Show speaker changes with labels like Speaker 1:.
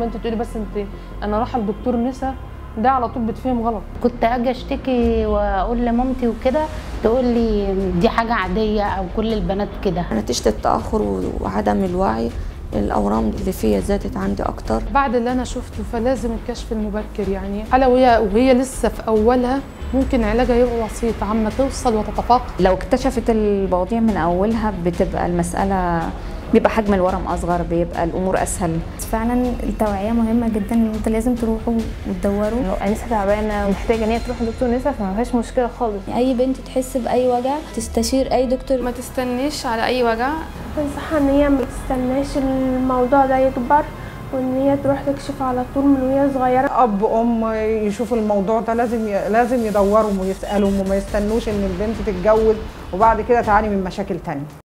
Speaker 1: بنتي تقولي بس انت انا رايحه لدكتور نسا ده على طول بتفهم غلط
Speaker 2: كنت اجي اشتكي واقول لمامتي وكده تقول لي دي حاجه عاديه او كل البنات كده
Speaker 3: نتيجة التأخر وعدم الوعي الأورام اللي فيها زادت عندي أكتر
Speaker 1: بعد اللي انا شفته فلازم الكشف المبكر يعني حاله وهي وهي لسه في اولها ممكن علاجها يبقى بسيط عما توصل وتتفاقم
Speaker 4: لو اكتشفت المواضيع من اولها بتبقى المساله بيبقى حجم الورم اصغر بيبقى الامور اسهل
Speaker 5: فعلا التوعيه مهمه جدا ان انت لازم تروحوا وتدوروا
Speaker 6: لو انسه تعبانه ومحتاجه ان هي تروح لدكتور نسا فما فيهاش مشكله خالص
Speaker 5: اي بنت تحس باي وجع تستشير اي دكتور
Speaker 7: ما تستنيش على اي وجع
Speaker 8: بنصحها ان هي ما تستناش الموضوع ده يكبر وان هي تروح تكشف على طول من وهي صغيره
Speaker 9: اب ام يشوفوا الموضوع ده لازم ي... لازم يدوروا ويسالوا وما يستنوش ان البنت تتجوز وبعد كده تعاني من مشاكل تانية